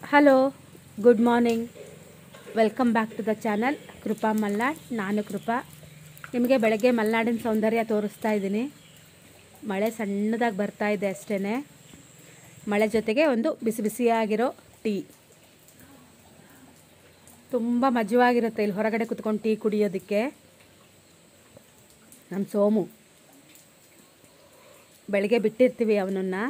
Hello good morning welcome back to the channel Krupa Malnad ನಾನು ಕೃಪಾ ನಿಮಗೆ ಬೆಳಗ್ಗೆ ಮಲೆನಾಡಿನ ಸೌಂದರ್ಯ ತೋರಿಸ್ತಾ ಇದ್ದೀನಿ ಮಳೆ ಸಣ್ಣದಾಗಿ ಬರ್ತಾ ಇದೆ ಅಷ್ಟೇ ಮಳೆ ಜೊತೆಗೆ ಒಂದು ಬಿಸಿ ಬಿಸಿಯಾಗಿರೋ ಟೀ ತುಂಬ ಮಜವಾಗಿರುತ್ತೆ ಇಲ್ಲಿ ಹೊರಗಡೆ ಕುತ್ಕೊಂಡು ಟೀ ಕುಡಿಯೋದಕ್ಕೆ ನಮ್ಮ ಸೋಮು ಬೆಳಗ್ಗೆ ಬಿಟ್ಟಿರ್ತೀವಿ ಅವನನ್ನು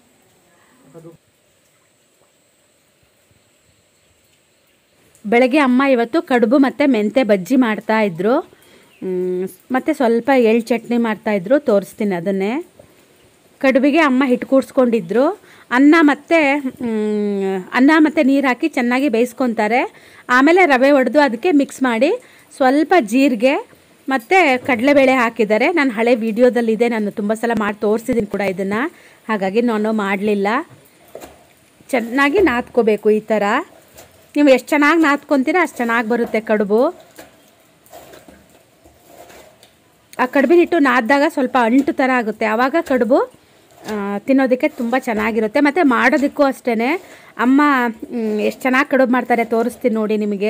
ಬೆಳಗ್ಗೆ ಅಮ್ಮ ಇವತ್ತು ಕಡುಬು ಮತ್ತು ಮೆಂತೆ ಬಜ್ಜಿ ಮಾಡ್ತಾ ಇದ್ರು ಮ್, ಮತ್ತು ಸ್ವಲ್ಪ ಎಳ್ಳು ಚಟ್ನಿ ಮಾಡ್ತಾಯಿದ್ರು ತೋರಿಸ್ತೀನಿ ಅದನ್ನೇ ಕಡುಬಿಗೆ ಅಮ್ಮ ಹಿಟ್ಟು ಕೂಡಿಸ್ಕೊಂಡಿದ್ರು ಅನ್ನ ಮತ್ತು ಮ್, ಅನ್ನ ಮತ್ತು ನೀರು ಹಾಕಿ ಚೆನ್ನಾಗಿ ಬೇಯಿಸ್ಕೊತಾರೆ ಆಮೇಲೆ ರವೆ ಒಡೆದು ಅದಕ್ಕೆ ಮಿಕ್ಸ್ ಮಾಡಿ ಸ್ವಲ್ಪ ಜೀರಿಗೆ ಮತ್ತು ಕಡಲೆಬೇಳೆ ಹಾಕಿದ್ದಾರೆ ನಾನು ಹಳೆ ವಿಡಿಯೋದಲ್ಲಿದೆ ನಾನು ತುಂಬ ಸಲ ಮಾಡಿ ತೋರಿಸಿದ್ದೀನಿ ಕೂಡ ಇದನ್ನು ಹಾಗಾಗಿ ನಾನು ಮಾಡಲಿಲ್ಲ ಚೆನ್ನಾಗಿ ನಾದ್ಕೋಬೇಕು ಈ ಥರ ನೀವು ಎಷ್ಟು ಚೆನ್ನಾಗಿ ನಾದ್ಕೊತೀರ ಅಷ್ಟು ಚೆನ್ನಾಗಿ ಬರುತ್ತೆ ಕಡುಬು ಆ ಕಡುಬಿನ ಹಿಟ್ಟು ನಾದಿದಾಗ ಸ್ವಲ್ಪ ಅಂಟು ಥರ ಆಗುತ್ತೆ ಆವಾಗ ಕಡುಬು ಆ, ತಿನ್ನೋದಕ್ಕೆ ತುಂಬ ಚೆನ್ನಾಗಿರುತ್ತೆ ಮತ್ತು ಮಾಡೋದಕ್ಕೂ ಅಷ್ಟೇ ಅಮ್ಮ ಎಷ್ಟು ಚೆನ್ನಾಗಿ ಕಡುಬು ಮಾಡ್ತಾರೆ ತೋರಿಸ್ತೀನಿ ನೋಡಿ ನಿಮಗೆ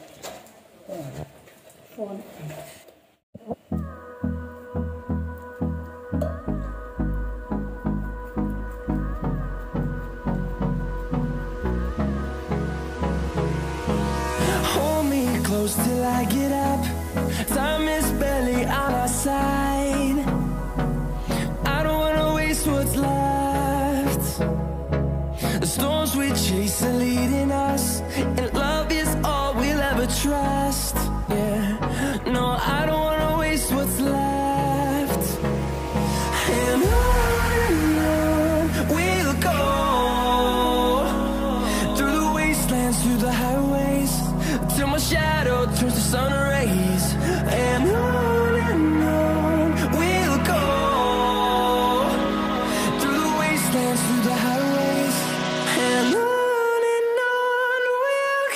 Hold me close till I get up. Time is barely on our side. I don't wanna waste what's left. The storms we chase are leading us, and love is all we'll ever trust. Yeah, no, I don't wanna waste what's left. And on and on we'll go through the wastelands, through the highways, till my shadow turns to sun rays. And on and on we'll go through the wastelands, through the highways, and on and on we'll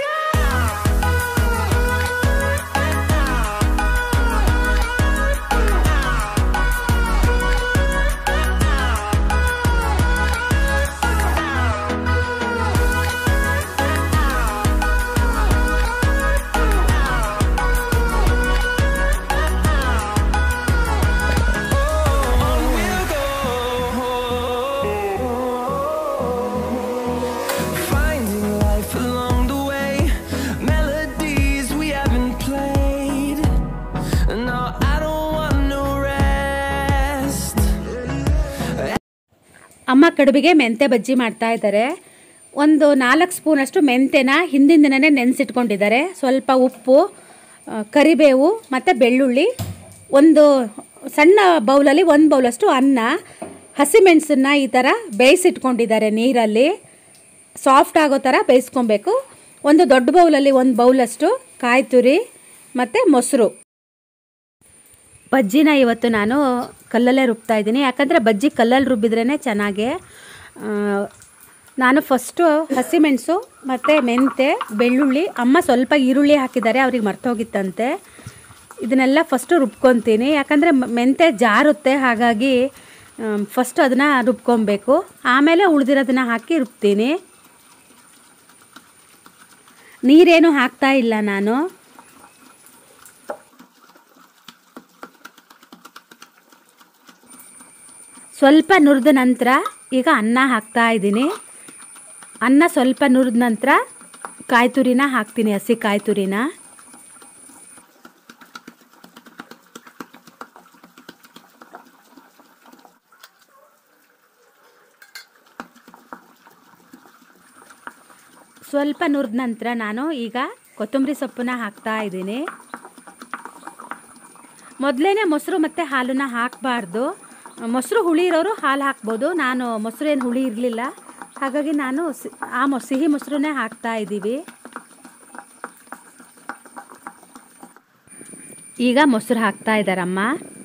on we'll go. Finding life along the way, melodies we haven't played. No, I don't want no rest. ಅಮ್ಮ ಕಡುಬಿಗೆ ಮೆಂತೆ ಬಜ್ಜಿ ಮಾಡ್ತಾ ಇದ್ದಾರೆ ಒಂದು ನಾಲ್ಕು ಸ್ಪೂನಷ್ಟು ಮೆಂತೆನ ಹಿಂದಿನ ದಿನನೇ ನೆನೆಸಿಟ್ಕೊಂಡಿದ್ದಾರೆ ಸ್ವಲ್ಪ ಉಪ್ಪು ಆ, ಕರಿಬೇವು ಮತ್ತು ಬೆಳ್ಳುಳ್ಳಿ ಒಂದು ಸಣ್ಣ ಬೌಲಲ್ಲಿ ಒಂದು ಬೌಲಷ್ಟು ಅನ್ನ ಹಸಿಮೆಣಸನ್ನ ಈ ಥರ ಬೇಯಿಸಿಟ್ಕೊಂಡಿದ್ದಾರೆ ನೀರಲ್ಲಿ ಸಾಫ್ಟ್ ಆಗೋ ಥರ ಬೇಯಿಸ್ಕೊಬೇಕು ಒಂದು ದೊಡ್ಡ ಬೌಲಲ್ಲಿ ಒಂದು ಬೌಲಷ್ಟು ಕಾಯಿ ತುರಿ ಮತ್ತು ಮೊಸರು ಬಜ್ಜಿನ ಇವತ್ತು ನಾನು ಕಲ್ಲಲ್ಲೇ ರುಬ್ತಾ ಇದ್ದೀನಿ ಯಾಕಂದರೆ ಬಜ್ಜಿ ಕಲ್ಲಲ್ಲಿ ರುಬ್ಬಿದ್ರೇ ಚೆನ್ನಾಗೆ ಆ, ನಾನು ಫಸ್ಟು ಹಸಿಮೆಣಸು ಮತ್ತು ಮೆಂತೆ ಬೆಳ್ಳುಳ್ಳಿ ಅಮ್ಮ ಸ್ವಲ್ಪ ಈರುಳ್ಳಿ ಹಾಕಿದ್ದಾರೆ ಅವ್ರಿಗೆ ಮರ್ತೋಗಿತ್ತಂತೆ ಇದನ್ನೆಲ್ಲ ಫಸ್ಟು ರುಬ್ಕೊತೀನಿ ಯಾಕಂದರೆ ಮ- ಮೆಂತೆ ಜಾರುತ್ತೆ ಹಾಗಾಗಿ ಫಸ್ಟು ಅದನ್ನು ರುಬ್ಕೊಬೇಕು ಆಮೇಲೆ ಉಳಿದಿರೋದನ್ನ ಹಾಕಿ ರುಬ್ತೀನಿ ನೀರೇನು ಹಾಕ್ತಾ ಇಲ್ಲ ನಾನು ಸ್ವಲ್ಪ ನುರಿದ ನಂತರ ಈಗ ಅನ್ನ ಹಾಕ್ತಾ ಇದ್ದೀನಿ ಅನ್ನ ಸ್ವಲ್ಪ ನುರಿದ ನಂತರ ಕಾಯಿ ತುರಿನ ಹಾಕ್ತೀನಿ ಹಸಿ ಕಾಯಿ ತುರಿನ ಸ್ವಲ್ಪ ನುರಿದ ನಂತರ ನಾನು ಈಗ ಕೊತ್ತಂಬರಿ ಸೊಪ್ಪನ್ನ ಹಾಕ್ತಾ ಇದ್ದೀನಿ ಮೊದಲೇ ಮೊಸರು ಮತ್ತು ಹಾಲನ್ನ ಹಾಕಬಾರ್ದು ಮೊಸರು ಹುಳಿ ಇರೋರು ಹಾಲು ಹಾಕ್ಬೋದು ನಾನು ಮೊಸರು ಏನು ಹುಳಿ ಇರಲಿಲ್ಲ ಹಾಗಾಗಿ ನಾನು ಸಿ- ಆ ಮೊ ಸಿಹಿ ಮೊಸರನ್ನೇ ಹಾಕ್ತಾ ಇದ್ದೀವಿ ಈಗ ಮೊಸರು ಹಾಕ್ತಾ ಇದ್ದಾರಮ್ಮ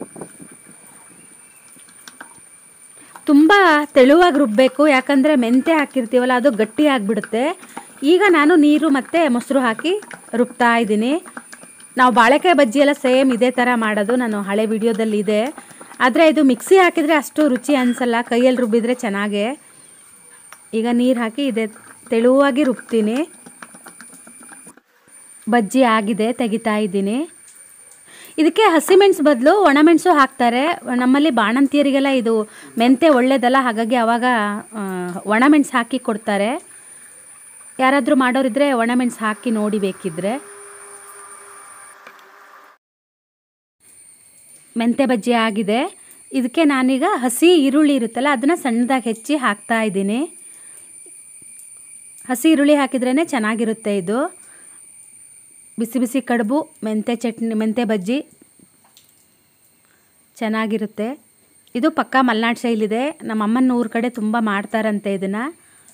ತುಂಬ ತೆಳುವಾಗಿ ರುಬ್ಬಬೇಕು ಯಾಕಂದರೆ ಮೆಂತೆ ಹಾಕಿರ್ತೀವಲ್ಲ ಅದು ಗಟ್ಟಿ ಆಗಿಬಿಡುತ್ತೆ ಈಗ ನಾನು ನೀರು ಮತ್ತು ಮೊಸರು ಹಾಕಿ ರುಬ್ತಾ ಇದ್ದೀನಿ ನಾವು ಬಾಳೆಕಾಯಿ ಬಜ್ಜಿ ಎಲ್ಲ ಸೇಮ್ ಇದೇ ಥರ ಮಾಡೋದು ನಾನು ಹಳೆ ವಿಡಿಯೋದಲ್ಲಿ ಇದೆ ಆದರೆ ಇದು ಮಿಕ್ಸಿ ಹಾಕಿದರೆ ಅಷ್ಟು ರುಚಿ ಅನಿಸಲ್ಲ ಕೈಯಲ್ಲಿ ರುಬ್ಬಿದ್ರೆ ಚೆನ್ನಾಗೆ ಈಗ ನೀರು ಹಾಕಿ ಇದೇ ತೆಳುವಾಗಿ ರುಬ್ತೀನಿ ಬಜ್ಜಿ ಆಗಿದೆ ತೆಗಿತಾ ಇದ್ದೀನಿ ಇದಕ್ಕೆ ಹಸಿಮೆಣಸು ಬದಲು ಒಣಮೆಣಸು ಹಾಕ್ತಾರೆ ನಮ್ಮಲ್ಲಿ ಬಾಣಂತಿಯರಿಗೆಲ್ಲ ಇದು ಮೆಂತೆ ಒಳ್ಳೇದಲ್ಲ ಹಾಗಾಗಿ ಅವಾಗ ಆ, ಒಣಮೆಣಸು ಹಾಕಿ ಕೊಡ್ತಾರೆ ಯಾರಾದರೂ ಮಾಡೋರಿದ್ರೆ ಒಣಮೆಣಸು ಹಾಕಿ ನೋಡಿ ಬೇಕಿದ್ರೆ ಮೆಂತೆ ಬಜ್ಜಿ ಆಗಿದೆ ಇದಕ್ಕೆ ನಾನೀಗ ಹಸಿ ಈರುಳ್ಳಿ ಇರುತ್ತಲ್ಲ ಅದನ್ನು ಸಣ್ಣದಾಗಿ ಹೆಚ್ಚಿ ಹಾಕ್ತಾ ಇದ್ದೀನಿ ಹಸಿ ಈರುಳ್ಳಿ ಹಾಕಿದ್ರೇ ಚೆನ್ನಾಗಿರುತ್ತೆ ಇದು ಬಿಸಿ ಬಿಸಿ ಕಡುಬು ಮೆಂತೆ ಚಟ್ನಿ ಮೆಂತೆ ಬಜ್ಜಿ ಚೆನ್ನಾಗಿರುತ್ತೆ ಇದು ಪಕ್ಕಾ ಮಲೆನಾಡು ಶೈಲಿದೆ ನಮ್ಮ ಅಮ್ಮನ ಊರ ಕಡೆ ತುಂಬ ಮಾಡ್ತಾರಂತೆ ಇದನ್ನು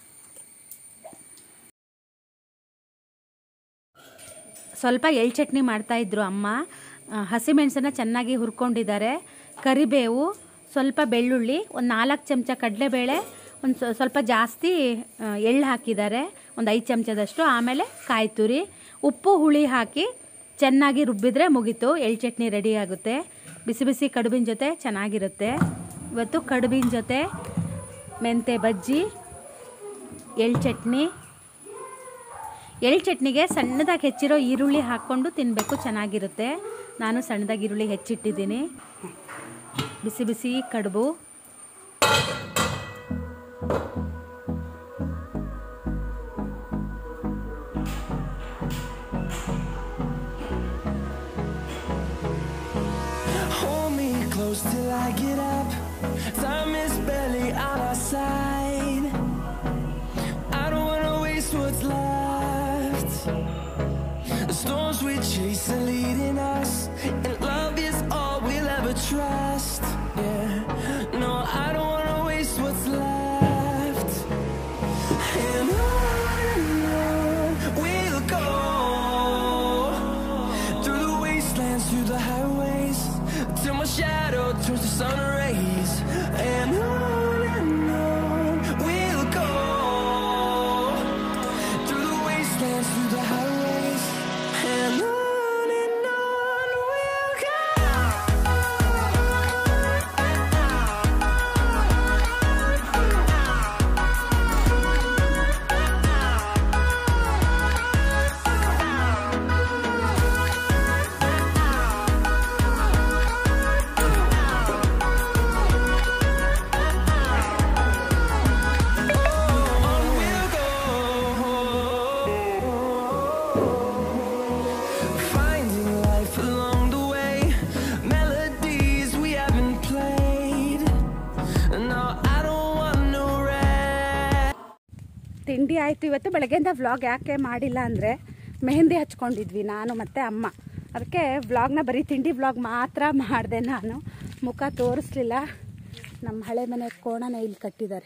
ಸ್ವಲ್ಪ ಎಳ್ಳು ಚಟ್ನಿ ಮಾಡ್ತಾಯಿದ್ರು ಅಮ್ಮ ಆ, ಹಸಿಮೆಣಸನ್ನ ಚೆನ್ನಾಗಿ ಹುರ್ಕೊಂಡಿದ್ದಾರೆ ಕರಿಬೇವು ಸ್ವಲ್ಪ ಬೆಳ್ಳುಳ್ಳಿ ಒಂದು ನಾಲ್ಕು ಚಮಚ ಕಡಲೆಬೇಳೆ ಒಂದು ಸ್ವ- ಸ್ವಲ್ಪ ಜಾಸ್ತಿ ಆ, ಎಳ್ಳು ಹಾಕಿದ್ದಾರೆ ಒಂದು ಐದು ಚಮಚದಷ್ಟು ಆಮೇಲೆ ಕಾಯಿ ತುರಿ ಉಪ್ಪು ಹುಳಿ ಹಾಕಿ ಚೆನ್ನಾಗಿ ರುಬ್ಬಿದ್ರೆ ಮುಗೀತು ಎಳ್ಳು ಚಟ್ನಿ ರೆಡಿ ಆಗುತ್ತೆ ಬಿಸಿ ಬಿಸಿ ಕಡುಬಿನ ಜೊತೆ ಚೆನ್ನಾಗಿರುತ್ತೆ ಇವತ್ತು ಕಡುಬಿನ ಜೊತೆ ಮೆಂತೆ ಬಜ್ಜಿ ಎಳ್ಳು ಚಟ್ನಿ ಎಳ್ಳು ಚಟ್ನಿಗೆ ಸಣ್ಣದಾಗಿ ಹೆಚ್ಚಿರೋ ಈರುಳ್ಳಿ ಹಾಕ್ಕೊಂಡು ತಿನ್ನಬೇಕು ಚೆನ್ನಾಗಿರುತ್ತೆ ನಾನು ಸಣ್ಣದಾಗಿ ಈರುಳ್ಳಿ ಹೆಚ್ಚಿಟ್ಟಿದ್ದೀನಿ ಬಿಸಿ ಬಿಸಿ ಕಡುಬು Hold me close till I get up. Time is barely on our side. I don't wanna waste what's left. The storms we chase are leading us, and love is all we'll ever trust. Yeah, no, I don't wanna waste what's left. And on and on we'll go through the wastelands, through the highways, till my shadow turns to sun rays. And on and on we'll go through the wastelands, through the highways, and on and on we'll On we'll go, finding life along the way, melodies we haven't played. No, I don't want no rest. ತಿಂಡಿ ಆಯಿತು ಇವತ್ತು ಬೆಳಗ್ಗೆಯಿಂದ vlog ಯಾಕೆ ಮಾಡಿಲ್ಲ ಅಂದರೆ ಮೆಹಂದಿ ಹಚ್ಕೊಂಡಿದ್ವಿ ನಾನು ಮತ್ತು ಅಮ್ಮ ಅದಕ್ಕೆ ವ್ಲಾಗ್ನ ಬರೀ ತಿಂಡಿ ವ್ಲಾಗ್ ಮಾತ್ರ ಮಾಡಿದೆ ನಾನು ಮುಖ ತೋರಿಸ್ಲಿಲ್ಲ ನಮ್ಮ ಹಳೆ ಮನೆ ಕೋಣನ ಇಲ್ಲಿ ಕಟ್ಟಿದ್ದಾರೆ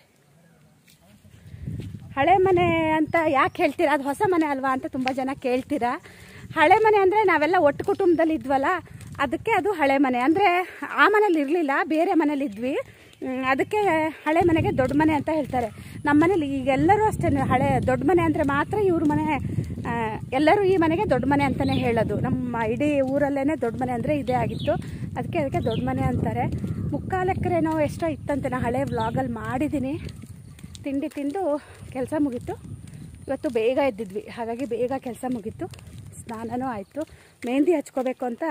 ಹಳೆ ಮನೆ ಅಂತ ಯಾಕೆ ಹೇಳ್ತೀರಾ ಅದು ಹೊಸ ಮನೆ ಅಲ್ವಾ ಅಂತ ತುಂಬ ಜನ ಕೇಳ್ತೀರಾ ಹಳೆ ಮನೆ ಅಂದರೆ ನಾವೆಲ್ಲ ಒಟ್ಟು ಕುಟುಂಬದಲ್ಲಿ ಇದ್ವಲ್ಲ ಅದಕ್ಕೆ ಅದು ಹಳೆ ಮನೆ ಅಂದರೆ ಆ ಮನೇಲಿ ಇರಲಿಲ್ಲ ಬೇರೆ ಮನೇಲಿ ಇದ್ವಿ ಮ್, ಅದಕ್ಕೆ ಹಳೆ ಮನೆಗೆ ದೊಡ್ಡ ಮನೆ ಅಂತ ಹೇಳ್ತಾರೆ ನಮ್ಮ ಮನೇಲಿ ಈಗ ಎಲ್ಲರೂ ಅಷ್ಟೇ ಹಳೆ ದೊಡ್ಡ ಮನೆ ಅಂದರೆ ಮಾತ್ರ ಇವ್ರ ಮನೆ ಆ, ಎಲ್ಲರೂ ಈ ಮನೆಗೆ ದೊಡ್ಡ ಮನೆ ಅಂತಲೇ ಹೇಳೋದು ನಮ್ಮ ಇಡೀ ಊರಲ್ಲೇ ದೊಡ್ಡ ಮನೆ ಅಂದರೆ ಇದೇ ಆಗಿತ್ತು ಅದಕ್ಕೆ ಅದಕ್ಕೆ ದೊಡ್ಡ ಮನೆ ಅಂತಾರೆ ಮುಕ್ಕಾಲು ಎಕರೆನೋ ಎಷ್ಟೋ ಇತ್ತಂತೆ ನಾ ಹಳೆ ವ್ಲಾಗಲ್ಲಿ ಮಾಡಿದ್ದೀನಿ ತಿಂಡಿ ತಿಂದು ಕೆಲಸ ಮುಗೀತು ಇವತ್ತು ಬೇಗ ಎದ್ದಿದ್ವಿ ಹಾಗಾಗಿ ಬೇಗ ಕೆಲಸ ಮುಗೀತು ಸ್ನಾನನೂ ಆಯಿತು ಮೆಹಂದಿ ಹಚ್ಕೋಬೇಕು ಅಂತ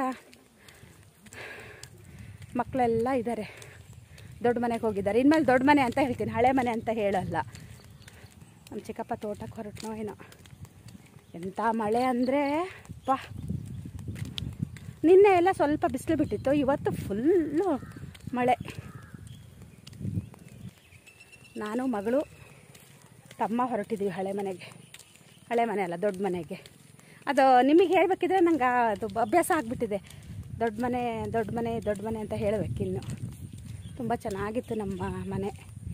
ಮಕ್ಕಳೆಲ್ಲ ಇದ್ದಾರೆ ದೊಡ್ಡ ಮನೆಗೆ ಹೋಗಿದ್ದಾರೆ ಇನ್ಮೇಲೆ ದೊಡ್ಡ ಮನೆ ಅಂತ ಹೇಳ್ತೀನಿ ಹಳೆ ಮನೆ ಅಂತ ಹೇಳಲ್ಲ ನಮ್ಮ ಚಿಕ್ಕಪ್ಪ ತೋಟಕ್ಕೆ ಹೊರಟ್ನೋ ಏನೋ ಎಂಥ ಮಳೆ ಅಂದರೆ ಪಾ ನಿನ್ನೆ ಎಲ್ಲ ಸ್ವಲ್ಪ ಬಿಸಿಲು ಬಿಟ್ಟಿತ್ತು ಇವತ್ತು ಫುಲ್ಲು ಮಳೆ ನಾನು ಮಗಳು ತಮ್ಮ ಹೊರಟಿದ್ದೀವಿ ಹಳೆ ಮನೆಗೆ ಹಳೆ ಮನೆ ಅಲ್ಲ ದೊಡ್ಡ ಮನೆಗೆ ಅದು ನಿಮಗೆ ಹೇಳ್ಬೇಕಿದ್ರೆ ನಂಗೆ ಅದು ಅಭ್ಯಾಸ ಆಗಿಬಿಟ್ಟಿದೆ ದೊಡ್ಡ ಮನೆ ದೊಡ್ಡ ಮನೆ ದೊಡ್ಡ ಮನೆ ಅಂತ ಹೇಳಬೇಕಿನ್ನು ತುಂಬ ಚೆನ್ನಾಗಿತ್ತು ನಮ್ಮ ಮನೆ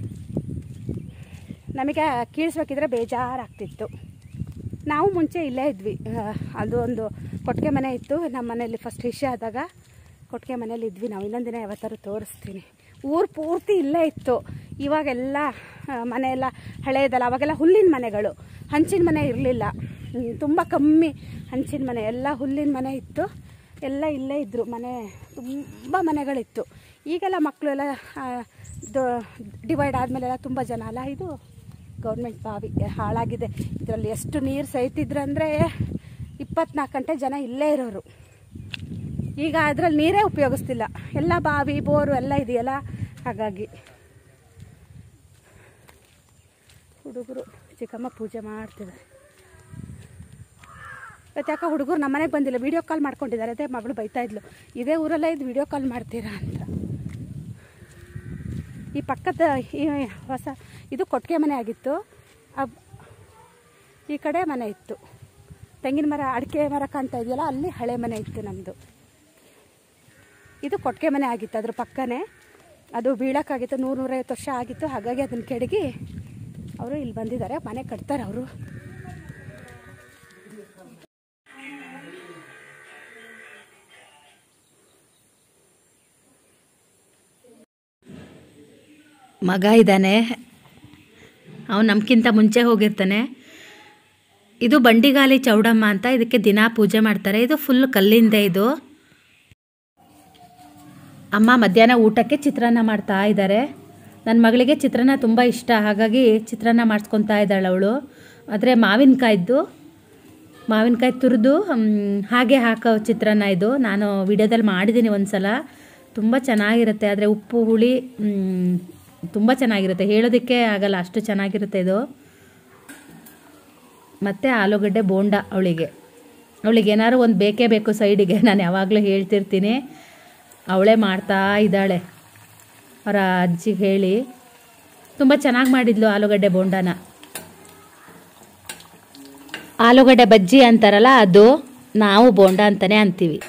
ನಮಗೆ ಕೀಳಿಸ್ಬೇಕಿದ್ರೆ ಬೇಜಾರಾಗ್ತಿತ್ತು ನಾವು ಮುಂಚೆ ಇಲ್ಲೇ ಇದ್ವಿ ಆ, ಅದು ಒಂದು ಕೊಟ್ಟಿಗೆ ಮನೆ ಇತ್ತು ನಮ್ಮ ಮನೆಯಲ್ಲಿ ಫಸ್ಟ್ ವಿಷಯ ಆದಾಗ ಕೊಟ್ಟಿಗೆ ಮನೇಲಿ ಇದ್ವಿ ನಾವು ಇನ್ನೊಂದು ದಿನ ಯಾವತ್ತಾರು ತೋರಿಸ್ತೀನಿ ಊರು ಪೂರ್ತಿ ಇಲ್ಲೇ ಇತ್ತು ಇವಾಗೆಲ್ಲ ಆ, ಮನೆ ಎಲ್ಲ ಹಳೆಯದಲ್ಲ ಅವಾಗೆಲ್ಲ ಹುಲ್ಲಿನ ಮನೆಗಳು ಹಂಚಿನ ಮನೆ ಇರಲಿಲ್ಲ ತುಂಬ ಕಮ್ಮಿ ಹಂಚಿನ ಮನೆ ಎಲ್ಲ ಹುಲ್ಲಿನ ಮನೆ ಇತ್ತು ಎಲ್ಲ ಇಲ್ಲೇ ಇದ್ದರು ಮನೆ ತುಂಬ ಮನೆಗಳಿತ್ತು ಈಗೆಲ್ಲ ಮಕ್ಕಳು ಎಲ್ಲ ಡಿವೈಡ್ ಆದಮೇಲೆಲ್ಲ ತುಂಬ ಜನ ಅಲ್ಲ ಇದು ಗೌರ್ಮೆಂಟ್ ಬಾವಿ ಹಾಳಾಗಿದೆ ಇದರಲ್ಲಿ ಎಷ್ಟು ನೀರು ಸಹಿತಿದ್ರಂದರೆ ಇಪ್ಪತ್ನಾಲ್ಕು ಗಂಟೆ ಜನ ಇಲ್ಲೇ ಇರೋರು ಈಗ ಅದ್ರಲ್ಲಿ ನೀರೇ ಉಪಯೋಗಿಸ್ತಿಲ್ಲ ಎಲ್ಲ ಬಾವಿ ಬೋರು ಎಲ್ಲ ಇದೆಯಲ್ಲ ಹಾಗಾಗಿ ಹುಡುಗರು ಚಿಕ್ಕಮ್ಮ ಪೂಜೆ ಮಾಡ್ತಿದ್ದಾರೆ ಇವತ್ತು ಯಾಕೆ ಹುಡುಗರು ನಮ್ಮನೆಗೆ ಬಂದಿಲ್ಲ ವಿಡಿಯೋ ಕಾಲ್ ಮಾಡ್ಕೊಂಡಿದ್ದಾರೆ ಅದೇ ಮಗಳು ಬೈತಾ ಇದ್ಲು ಇದೇ ಊರಲ್ಲೇ ಇದು ವಿಡಿಯೋ ಕಾಲ್ ಮಾಡ್ತೀರಾ ಅಂತ ಈ ಪಕ್ಕದ ಈ ಹೊಸ ಇದು ಕೊಟ್ಟಿಗೆ ಮನೆ ಆಗಿತ್ತು ಅಬ್ ಈ ಕಡೆ ಮನೆ ಇತ್ತು ತೆಂಗಿನ ಮರ ಅಡಿಕೆ ಮರ ಕಾಣ್ತಾ ಇದೆಯಲ್ಲ ಅಲ್ಲಿ ಹಳೆ ಮನೆ ಇತ್ತು ನಮ್ಮದು ಇದು ಕೊಟ್ಟಿಗೆ ಮನೆ ಆಗಿತ್ತು ಅದ್ರ ಪಕ್ಕನೇ ಅದು ಬೀಳಕ್ಕಾಗಿತ್ತು ನೂರು ನೂರೈವತ್ತು ವರ್ಷ ಆಗಿತ್ತು ಹಾಗಾಗಿ ಅದನ್ನು ಕೆಡಗಿ ಅವರು ಇಲ್ಲಿ ಬಂದಿದ್ದಾರೆ ಮನೆ ಕಟ್ತಾರೆ ಅವರು ಮಗ ಇದ್ದಾನೆ ಅವನು ನಮ್ಗಿಂತ ಮುಂಚೆ ಹೋಗಿರ್ತಾನೆ ಇದು ಬಂಡಿಗಾಲಿ ಚೌಡಮ್ಮ ಅಂತ ಇದಕ್ಕೆ ದಿನಾ ಪೂಜೆ ಮಾಡ್ತಾರೆ ಇದು ಫುಲ್ ಕಲ್ಲಿಂದ ಇದು ಅಮ್ಮ ಮಧ್ಯಾಹ್ನ ಊಟಕ್ಕೆ ಚಿತ್ರಾನ್ನ ಮಾಡ್ತಾ ಇದ್ದಾರೆ ನನ್ನ ಮಗಳಿಗೆ ಚಿತ್ರಾನ್ನ ತುಂಬ ಇಷ್ಟ ಹಾಗಾಗಿ ಚಿತ್ರಾನ್ನ ಮಾಡಿಸ್ಕೊತಾ ಇದ್ದಾಳೆ ಅವಳು ಆದರೆ ಮಾವಿನಕಾಯ್ದು ಮಾವಿನಕಾಯಿ ತುರಿದು ಹಾಗೆ ಹಾಕೋ ಚಿತ್ರಾನ್ನ ಇದು ನಾನು ವಿಡಿಯೋದಲ್ಲಿ ಮಾಡಿದ್ದೀನಿ ಒಂದು ಸಲ ತುಂಬ ಚೆನ್ನಾಗಿರುತ್ತೆ ಆದರೆ ಉಪ್ಪು ಹುಳಿ ತುಂಬ ಚೆನ್ನಾಗಿರುತ್ತೆ ಹೇಳೋದಕ್ಕೆ ಆಗಲ್ಲ ಅಷ್ಟು ಚೆನ್ನಾಗಿರುತ್ತೆ ಇದು ಮತ್ತು ಆಲೂಗಡ್ಡೆ ಬೋಂಡ ಅವಳಿಗೆ ಅವಳಿಗೆ ಏನಾದ್ರು ಒಂದು ಬೇಕೇ ಬೇಕು ಸೈಡಿಗೆ ನಾನು ಯಾವಾಗಲೂ ಹೇಳ್ತಿರ್ತೀನಿ ಅವಳೇ ಮಾಡ್ತಾ ಇದ್ದಾಳೆ ಅವರ ಅಜ್ಜಿಗೆ ಹೇಳಿ ತುಂಬ ಚೆನ್ನಾಗಿ ಮಾಡಿದ್ಲು ಆಲೂಗಡ್ಡೆ ಬೋಂಡನ ಆಲೂಗಡ್ಡೆ ಬಜ್ಜಿ ಅಂತಾರಲ್ಲ ಅದು ನಾವು ಬೋಂಡ ಅಂತಲೇ ಅಂತೀವಿ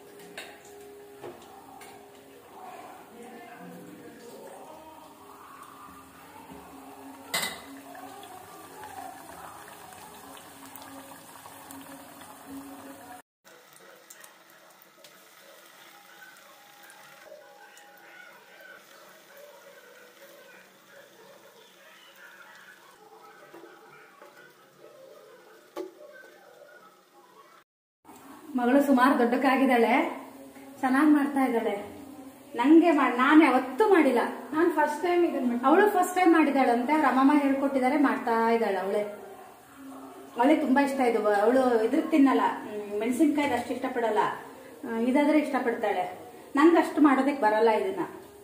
ಮಗಳು ಸುಮಾರು ದೊಡ್ಡಕ್ಕಾಗಿದ್ದಾಳೆ ಚೆನ್ನಾಗಿ ಮಾಡ್ತಾ ಇದ್ದಾಳೆ ನಂಗೆ ಮಾಡಿ ನಾನು ಯಾವತ್ತೂ ಮಾಡಿಲ್ಲ ನಾನು ಫಸ್ಟ್ ಟೈಮ್ ಇದನ್ನ ಅವಳು ಫಸ್ಟ್ ಟೈಮ್ ಮಾಡಿದಾಳಂತೆ ಅವ್ರ ಅಮ್ಮಮ್ಮ ಹೇಳ್ಕೊಟ್ಟಿದ್ದಾರೆ ಮಾಡ್ತಾ ಇದ್ದಾಳೆ ಅವಳೆ ಅವಳಿಗೆ ತುಂಬಾ ಇಷ್ಟ ಇದು ಅವಳು ಇದ್ರ ತಿನ್ನಲ್ಲ ಮೆಣಸಿನ್ಕಾಯಿ ಅಷ್ಟು ಇಷ್ಟಪಡಲ್ಲ ಆ, ಇದಾದ್ರೆ ಇಷ್ಟಪಡ್ತಾಳೆ ನಂಗೆ ಅಷ್ಟು ಮಾಡೋದಕ್ಕೆ ಬರಲ್ಲ ಇದನ್ನ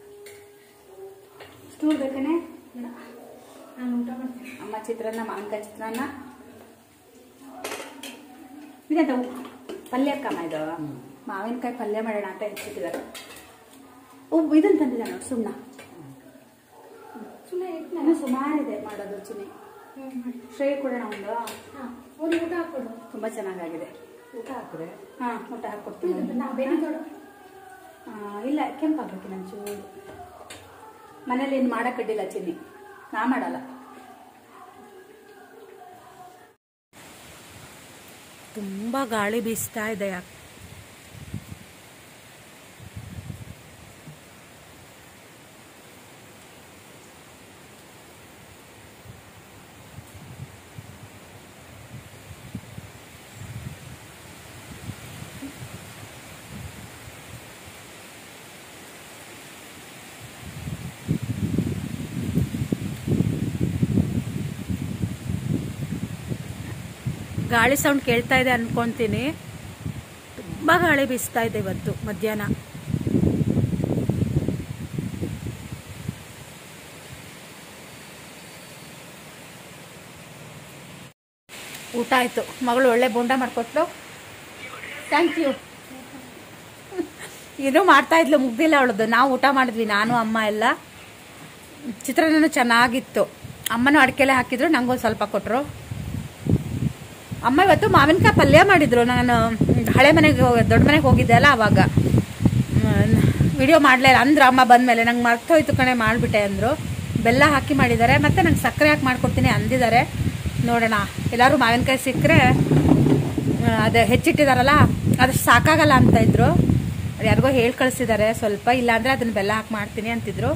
ಸ್ಟೂಲ್ ಬೇಕೇನೆ ನಾನು ಊಟ ಮಾಡ್ತೀನಿ ಅಮ್ಮ ಚಿತ್ರಾನ್ನ ಮಾವಿನಕಾಯಿ ಚಿತ್ರಾನ್ನ ಇದೆಂತ ಪಲ್ಯಕ್ಕಮ್ಮ ಇದು ಮಾವಿನಕಾಯಿ ಪಲ್ಯ ಮಾಡೋಣ ಅಂತ ಹೆಚ್ಚಿಟ್ಟಿದ್ದಾರೆ ಉಪ್ಪು ಇದನ್ನ ತಂದಿದ್ದಾನೆ ನೋಡಿ ಸುಣ್ಣ ಸುಮ್ಮನೆ ಇಟ್ಟು ನಾನು ಸುಮಾರಿದೆ ಮಾಡೋದು ಚಿನಿ ಹ್ಮ್ ಮಾಡಿ ಶ್ರೇಯ ಕೊಡೋಣ ಒಂದು ಹಾಂ ಒಂದು ಊಟ ಹಾಕೊಡು ತುಂಬಾ ಚೆನ್ನಾಗಾಗಿದೆ ಊಟ ಹಾಕಿದ್ರೆ ಹಾ ಊಟ ಇದು ಹಾಕೊಡ್ತೀನಿ ನಾ ಬೇರೆ ದೊಡ್ಡ ಆ, ಇಲ್ಲ ಕೆಂಪಾಗಬೇಕು ನಾನು ಚೂರು ಮನೇಲಿ ಏನು ಮಾಡಕ್ಕಿಡ್ಡಿಲ್ಲ ಚಿನ್ನಿ ನಾ ಮಾಡಲ್ಲ ತುಂಬ ಗಾಳಿ ಬೀಸ್ತಾ ಇದೆ ಯಾಕೆ ಗಾಳಿ ಸೌಂಡ್ ಕೇಳ್ತಾ ಇದೆ ಅನ್ಕೊಂತೀನಿ ತುಂಬ ಗಾಳಿ ಬೀಸ್ತಾ ಇದೆ ಇವತ್ತು ಮಧ್ಯಾಹ್ನ ಊಟ ಆಯ್ತು ಮಗಳು ಒಳ್ಳೆ ಬೋಂಡ ಮಾಡಿಕೊಟ್ಲು ಥ್ಯಾಂಕ್ ಯು ಇದು ಮಾಡ್ತಾ ಇದ್ಲು ಮುಗ್ದಿಲ್ಲ ಅವಳದು ನಾವು ಊಟ ಮಾಡಿದ್ವಿ ನಾನು ಅಮ್ಮ ಎಲ್ಲ ಚಿತ್ರಾನ್ನ ಚೆನ್ನಾಗಿತ್ತು ಅಮ್ಮನೂ ಅಡಿಕೆಲೆ ಹಾಕಿದ್ರು ನಂಗೊಂದು ಸ್ವಲ್ಪ ಕೊಟ್ಟರು ಅಮ್ಮ ಇವತ್ತು ಮಾವಿನಕಾಯಿ ಪಲ್ಯ ಮಾಡಿದ್ರು ನಾನು ಹಳೆ ಮನೆಗೆ ಹೋಗಿ ದೊಡ್ಡ ಮನೆಗೆ ಹೋಗಿದ್ದೆ ಅಲ್ಲ ಅವಾಗ ವಿಡಿಯೋ ಮಾಡಲೇ ಅಂದ್ರು ಅಮ್ಮ ಬಂದಮೇಲೆ ನಂಗೆ ಮರ್ತೋಯ್ತು ಕಣೆ ಮಾಡಿಬಿಟ್ಟೆ ಅಂದರು ಬೆಲ್ಲ ಹಾಕಿ ಮಾಡಿದ್ದಾರೆ ಮತ್ತು ನಂಗೆ ಸಕ್ಕರೆ ಹಾಕಿ ಮಾಡ್ಕೊಡ್ತೀನಿ ಅಂದಿದ್ದಾರೆ ನೋಡೋಣ ಎಲ್ಲರೂ ಮಾವಿನಕಾಯಿ ಸಿಕ್ಕರೆ ಅದು ಹೆಚ್ಚಿಟ್ಟಿದಾರಲ್ಲ ಅದು ಸಾಕಾಗಲ್ಲ ಅಂತ ಇದ್ರು ಅದು ಯಾರಿಗೋ ಹೇಳಿ ಕಳಿಸಿದ್ದಾರೆ ಸ್ವಲ್ಪ ಇಲ್ಲಾಂದರೆ ಅದನ್ನು ಬೆಲ್ಲ ಹಾಕಿ ಮಾಡ್ತೀನಿ ಅಂತಿದ್ರು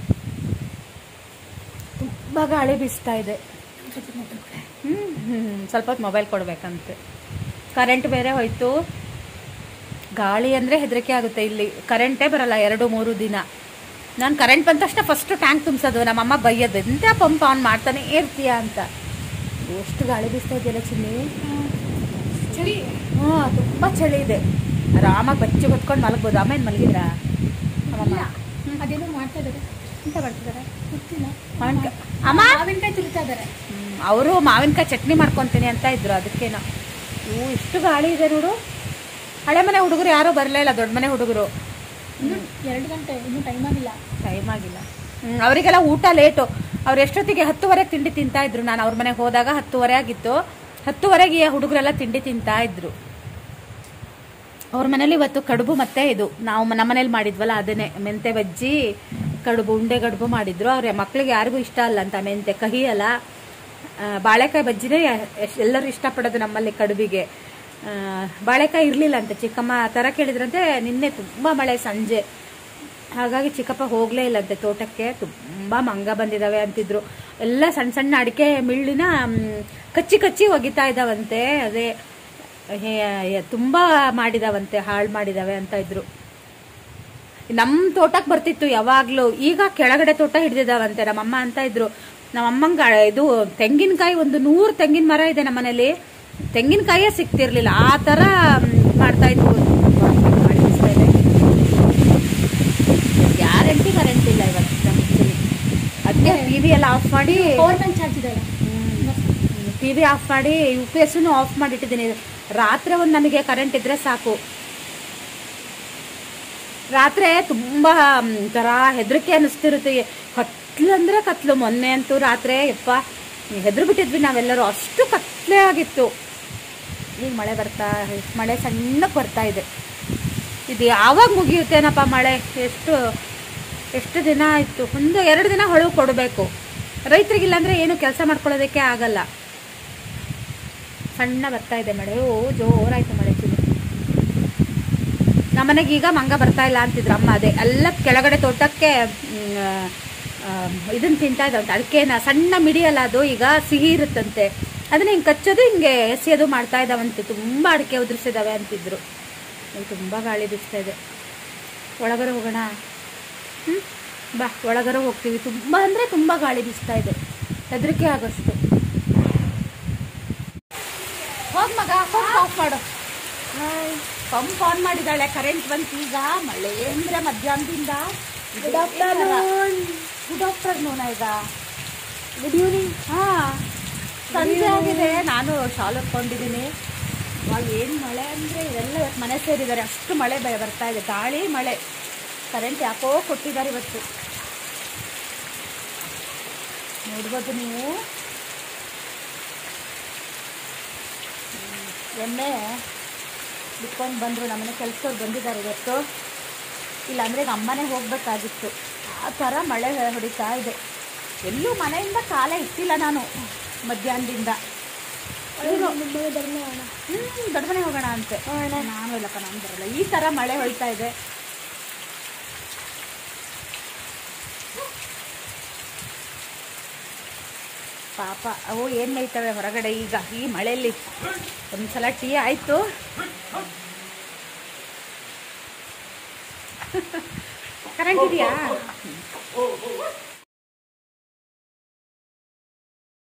ತುಂಬ ಗಾಳಿ ಬೀಸ್ತಾ ಇದೆ ಹ್ಮ್, ಹ್ಮ್, ಸ್ವಲ್ಪ ಹೊತ್ತು ಮೊಬೈಲ್ ಕೊಡ್ಬೇಕಂತೆ ಕರೆಂಟ್ ಬೇರೆ ಹೋಯ್ತು ಗಾಳಿ ಅಂದರೆ ಹೆದರಿಕೆ ಆಗುತ್ತೆ ಇಲ್ಲಿ ಕರೆಂಟೇ ಬರಲ್ಲ ಎರಡು ಮೂರು ದಿನ ನಾನು ಕರೆಂಟ್ ಬಂದ ತಕ್ಷಣ ಫಸ್ಟು ಟ್ಯಾಂಕ್ ತುಂಬಿಸೋದು ನಮ್ಮಮ್ಮ ಬೈಯೋದು ಎಂತ ಪಂಪ್ ಆನ್ ಮಾಡ್ತಾನೆ ಇರ್ತೀಯ ಅಂತ ಎಷ್ಟು ಗಾಳಿ ಬೀಸ್ತಾ ಇದೆಯಲ್ಲ ಚಿನ್ನಿ ಚಳಿ ಹ್ಞೂ ತುಂಬ ಚಳಿ ಇದೆ ಆರಾಮಾಗಿ ಬಚ್ಚಿ ಹೊತ್ಕೊಂಡು ಮಲಗ್ಬೋದು ಅಮ್ಮ ಏನು ಮಲಗಿದ್ರಾ ನಮ್ಮಮ್ಮ ಅದೇನೋ ಮಾಡ್ತಾ ಇದ್ದಾರೆ ಎಂತ ಮಾಡ್ತಿದ್ದಾರೆ ಗೊತ್ತಿಲ್ಲ ಮಾವಿನ್ಕಾಯಿ ಅಮ್ಮ ಮಾವಿನಕಾಯಿ ತುರಿತಾ ಇದ್ದಾರೆ ಅವರು ಮಾವಿನಕಾಯಿ ಚಟ್ನಿ ಮಾಡ್ಕೊತೀನಿ ಅಂತ ಇದ್ರು ಅದಕ್ಕೇನೋ ಹ್ಞೂ ಇಷ್ಟು ಗಾಳಿ ಇದೆ ನೋಡು ಹಳೆ ಮನೆ ಹುಡುಗರು ಯಾರೂ ಬರಲೇ ಇಲ್ಲ ದೊಡ್ಡ ಮನೆ ಹುಡುಗರು ಇನ್ನು ಎರಡು ಗಂಟೆ ಇನ್ನೂ ಟೈಮ್ ಆಗಿಲ್ಲ ಟೈಮ್ ಆಗಿಲ್ಲ ಹ್ಮ್, ಅವರಿಗೆಲ್ಲ ಊಟ ಲೇಟು ಅವ್ರು ಎಷ್ಟೊತ್ತಿಗೆ ಹತ್ತುವರೆಗೆ ತಿಂಡಿ ತಿಂತಾ ಇದ್ರು ನಾನು ಅವ್ರ ಮನೆಗೆ ಹೋದಾಗ ಹತ್ತುವರೆ ಆಗಿತ್ತು ಹತ್ತುವರೆಗೆ ಈ ಹುಡುಗರೆಲ್ಲ ತಿಂಡಿ ತಿಂತಾ ಇದ್ರು ಅವ್ರ ಮನೇಲಿ ಇವತ್ತು ಕಡುಬು ಮತ್ತೆ ಇದು ನಾವು ಮ- ನಮ್ಮ ಮನೇಲಿ ಮಾಡಿದ್ವಲ್ಲ ಅದನ್ನೇ ಮೆಂತೆ ಬಜ್ಜಿ ಕಡುಬು ಉಂಡೆ ಕಡುಬು ಮಾಡಿದ್ರು ಅವ್ರ ಮಕ್ಳಿಗೆ ಯಾರಿಗೂ ಇಷ್ಟ ಅಲ್ಲ ಅಂತ ಮೆಂತೆ ಕಹಿ ಅಲ್ಲ ಆ, ಬಾಳೆಕಾಯಿ ಬಜ್ಜಿನೇ ಎಷ್ಟ್- ಎಲ್ಲರೂ ಇಷ್ಟಪಡೋದು ನಮ್ಮಲ್ಲಿ ಕಡುಬಿಗೆ ಆ, ಬಾಳೆಕಾಯಿ ಇರಲಿಲ್ಲ ಅಂತ ಚಿಕ್ಕಮ್ಮ ತರ ಕೇಳಿದ್ರಂತೆ ನಿನ್ನೆ ತುಂಬ ಮಳೆ ಸಂಜೆ ಹಾಗಾಗಿ ಚಿಕ್ಕಪ್ಪ ಹೋಗಲೇ ಇಲ್ಲಂತೆ ತೋಟಕ್ಕೆ ತುಂಬ ಮಂಗ ಬಂದಿದ್ದಾವೆ ಅಂತಿದ್ರು ಎಲ್ಲ ಸಣ್ಣ ಸಣ್ಣ ಅಡಿಕೆ ಮಿಳ್ಳಿನ ಮ್, ಕಚ್ಚಿ ಕಚ್ಚಿ ಒಗಿತಾ ಇದ್ದಾವಂತೆ ಅದೇ ಹೇ- ತುಂಬ ಮಾಡಿದಾವಂತೆ ಹಾಳು ಮಾಡಿದಾವೆ ಅಂತ ಇದ್ರು ನಮ್ಮ ತೋಟಕ್ಕೆ ಬರ್ತಿತ್ತು ಯಾವಾಗ್ಲೂ ಈಗ ಕೆಳಗಡೆ ತೋಟ ಹಿಡ್ದಿದಾವಂತೆ ನಮ್ಮಮ್ಮ ಅಂತ ಇದ್ರು ನಮ್ಮಮ್ಮಂಗ ಇದು ತೆಂಗಿನಕಾಯಿ ಒಂದು ನೂರು ತೆಂಗಿನ ಮರ ಇದೆ ನಮ್ಮನೇಲಿ ತೆಂಗಿನಕಾಯೇ ಸಿಕ್ತಿರ್ಲಿಲ್ಲ ಆ ತರ ಮ್, ಮಾಡ್ತಾ ಇದ್ವು ಗಾಳಿ ಬೀಸ್ತಾ ಇದೆ. ಗ್ಯಾರಂಟಿ ಕರೆಂಟ್ ಇಲ್ಲ ಇವತ್ತು ನಮ್ಮಲ್ಲಿ. ಅದಕ್ಕೆ ಟಿವಿ ಎಲ್ಲ ಆಫ್ ಮಾಡಿ ಪವರ್ ಬ್ಯಾಂಕ್ ಚಾರ್ಜ್ ಇದೆ ಟಿವಿ ಆಫ್ ಮಾಡಿ ಯು ಪಿ ಎಸ್ ಆಫ್ ಮಾಡಿಟ್ಟಿದ್ದೀನಿ ರಾತ್ರಿ ಒಂದು ನನಗೆ ಕರೆಂಟ್ ಇದ್ರೆ ಸಾಕು ರಾತ್ರಿ ತುಂಬಾ ಮ್, ಒಂಥರ ಹೆದರಿಕೆ ಅನ್ನಿಸ್ತಿರುತ್ತೆ ಕತ್ಲು ಅಂದ್ರೆ ಕತ್ಲು ಮೊನ್ನೆ ಅಂತೂ ರಾತ್ರಿ ಯಪ್ಪ ಹೆದ್ರು ಬಿಟ್ಟಿದ್ವಿ ನಾವೆಲ್ಲರೂ ಅಷ್ಟು ಕತ್ಲೆ ಆಗಿತ್ತು ಈಗ ಮಳೆ ಬರ್ತಾ ಮಳೆ ಸಣ್ಣಕ್ಕೆ ಬರ್ತಾ ಇದೆ ಇದು ಯಾವಾಗ ಮುಗಿಯುತ್ತೇನಪ್ಪ ಮಳೆ ಎಷ್ಟು ಎಷ್ಟು ದಿನ ಆಯಿತು ಒಂದು ಎರಡು ದಿನ ಹೊಳವು ಕೊಡಬೇಕು ರೈತರಿಗಿಲ್ಲ ಅಂದರೆ ಏನು ಕೆಲಸ ಮಾಡ್ಕೊಳ್ಳೋದಕ್ಕೆ ಆಗಲ್ಲ ಸಣ್ಣ ಬರ್ತಾ ಇದೆ ಮಳೆ ಓ ಜೋರಾಯ್ತು ಮಳೆ ಚಿನ್ನು ನಮ್ಮನೆಗೆ ಈಗ ಮಂಗ ಬರ್ತಾ ಇಲ್ಲ ಅಂತಿದ್ರು ಅಮ್ಮ ಅದೇ ಎಲ್ಲ ಕೆಳಗಡೆ ತೋಟಕ್ಕೆ ಇದನ್ನ ತಿಂತಾ ಇದ್ದಾವಂತೆ ಅಡಿಕೆನ ಸಣ್ಣ ಮಿಡಿಯಲ್ಲ ಅದು ಈಗ ಸಿಹಿ ಇರುತ್ತಂತೆ ಅದನ್ನ ಹಿಂಗೆ ಕಚ್ಚೋದು ಹಿಂಗೆ ಎಸೆಯೋದು ಮಾಡ್ತಾ ಇದ್ದಾವಂತೆ ತುಂಬ ಅಡಿಕೆ ಉದುರಿಸಿದಾವೆ ಅಂತಿದ್ರು ಅಲ್ಲಿ ತುಂಬ ಗಾಳಿ ಬೀಸ್ತಾ ಇದೆ ಒಳಗಡೆ ಹೋಗೋಣ ಹ್ಞೂ ಬಾ ಒಳಗಡೆ ಹೋಗ್ತೀವಿ ತುಂಬ ಅಂದರೆ ತುಂಬ ಗಾಳಿ ಬೀಸ್ತಾ ಇದೆ ಹೆದರಿಕೆ ಆಗೋಷ್ಟು ಹೋಗ್ ಮಗ ಹೋಗಿ ಆಫ್ ಮಾಡು ಪಂಪ್ ಆನ್ ಮಾಡಿದಾಳೆ ಕರೆಂಟ್ ಬಂತು ಈಗ ಮಳೆ ಅಂದ್ರೆ ಮಧ್ಯಾಹ್ನದಿಂದ ಗುಡ್ ಆಫ್ಟರ್ನೂನ್ ಗುಡ್ ಆಫ್ಟರ್ನೂನ್ ಈಗ ಗುಡ್ ಈವ್ನಿಂಗ್ ಹಾ ಸಂಜೆ ಆಗಿದೆ ನಾನು ಶಾಲ್ ಹೊತ್ಕೊಂಡಿದ್ದೀನಿ ಇವಾಗ ಏನು ಮಳೆ ಅಂದರೆ ಇವೆಲ್ಲ ಇವತ್ತು ಮನೆ ಸೇರಿದ್ದಾರೆ ಅಷ್ಟು ಮಳೆ ಬ- ಬರ್ತಾ ಇದೆ ಗಾಳಿ ಮಳೆ ಕರೆಂಟ್ ಯಾಕೋ ಕೊಟ್ಟಿದ್ದಾರೆ ಇವತ್ತು ನೋಡ್ಬೋದು ನೀವು ಹ್ಮ್. ಎಮ್ಮೆ ಬಿಟ್ಕೊಂಡು ಬಂದರು ನಮ್ಮನೆ ಕೆಲಸದವ್ರು ಬಂದಿದ್ದಾರೆ ಇವತ್ತು ಇಲ್ಲಾಂದರೆ ಈಗ ಅಮ್ಮನೇ ಹೋಗಬೇಕಾಗಿತ್ತು ಆ ಥರ ಮಳೆ ಹೊಡಿತಾ ಇದೆ ಎಲ್ಲೂ ಮನೆಯಿಂದ ಕಾಲ ಇಟ್ಟಿಲ್ಲ ನಾನು ಮಧ್ಯಾಹ್ನದಿಂದ ಹ್ಞೂ ದೊಡ್ಡ ಮನೆ ಹೋಗೋಣ ಅಂತೆ ನಾನು ಇಲ್ಲಪ್ಪ ನಾನು ಬರಲ್ಲ ಈ ಥರ ಮಳೆ ಹೊಯ್ತಾ ಇದೆ ಪಾಪ ಅವು ಏನು ಮೇಯ್ತವೆ ಹೊರಗಡೆ ಈಗ ಈ ಮಳೆಯಲ್ಲಿ ಒಂದ್ಸಲ ಟೀ ಆಯಿತು ಕರೆಂಟ್ ಇದೆಯಾ